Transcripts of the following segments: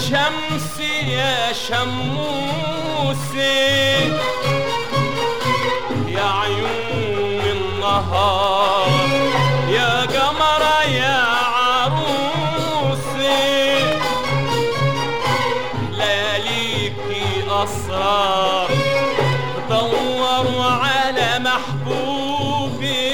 شمس يا شموسي يا عيون النهار يا قمرة يا عروسي لياليكي أسرار دوروا على محبوبي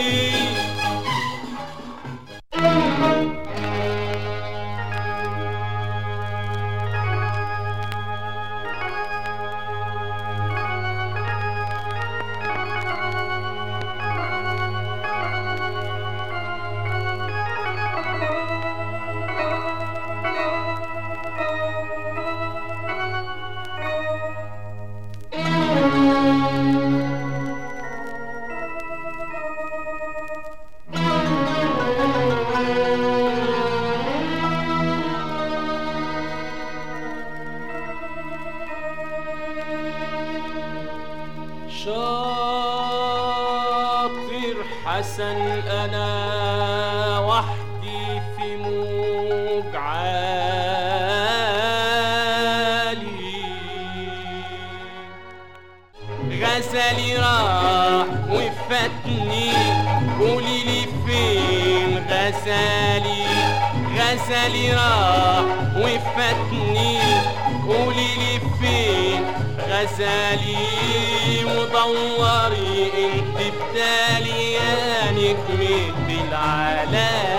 شاطر حسن انا وحدي في موج عالي غزلي راح وفاتني قولي لي فين غزالي غزلي راح وفاتني قولي لي فين غزالي ودوري انت بدالي يا نجمة العالم